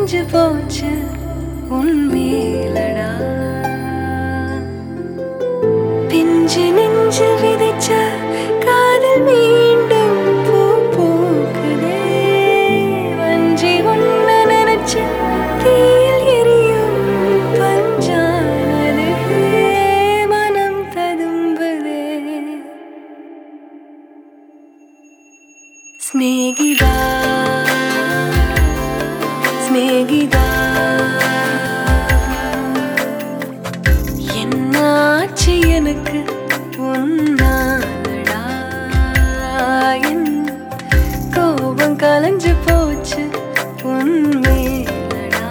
கலைஞ்சு போச்சு உன்மேலடா பிஞ்சு நெஞ்சில் விதைச்ச காதல் மீண்டும் பூ பூக்குதே வஞ்சி ஒன்ன நினைச்ச தீயில் எரியும் பஞ்சானதே மனம் ததும்புதே സ്നേഹിതാ സ്നേഹിതാ என்னாச்சு எனக்கு உன்னாலடா என் கோபம் கலைஞ்சு போச்சு உன்மேலடா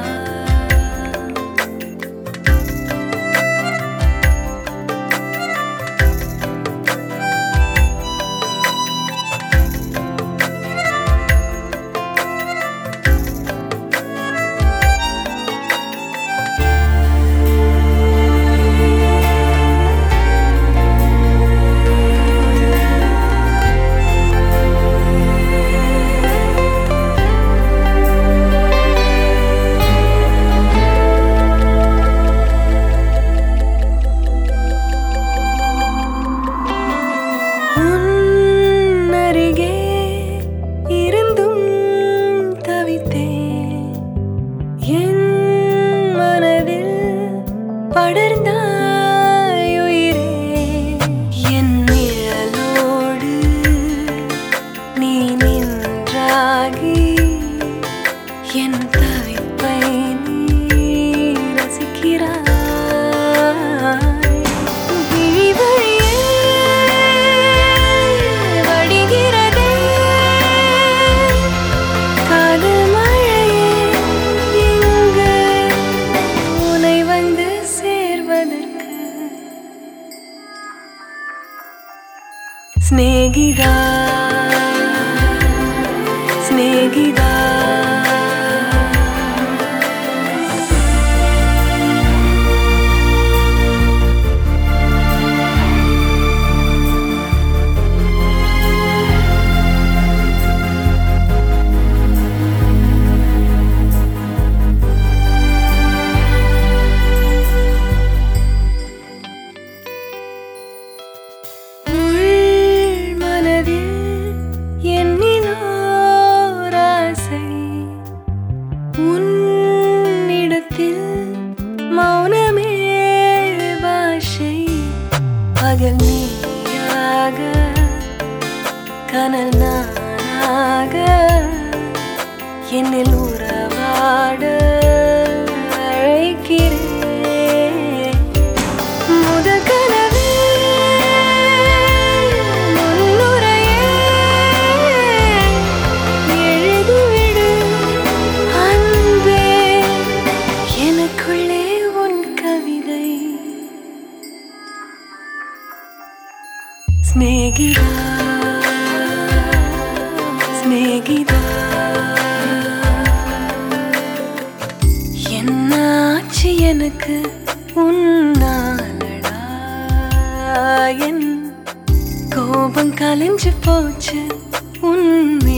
உன் அருகே இருந்தும் தவித்தேன் என் மனதில் படர்ந்தாய் உயிரே என் நிழலோடு நீ நின்றாகி என் தவிப்பை நீ ரசிக்கிறாய் விழி வழியே வடிகிறதே காதல் மழையே இங்கு உனை வந்து சேர்வதற்கு സ്നേഹിതാ സ്നേഹിതാ உள் மனதில் எண்ணினோர் ஆசை உன்னிடத்தில் மௌனமே பாஷை பகல் நீயாக கனல் நானாக என்னில் உறவாட அழைக்கிறேன் முதல் கனவே முன்னுரையே எழுதிவிடு அன்பே எனக்குள்ளே உன் கவிதை സ്നേഹിത സ്നേഹിത என்னாச்சு எனக்கு உன்னாலடா என் கோபம் கலைஞ்சு போச்சு உன்மே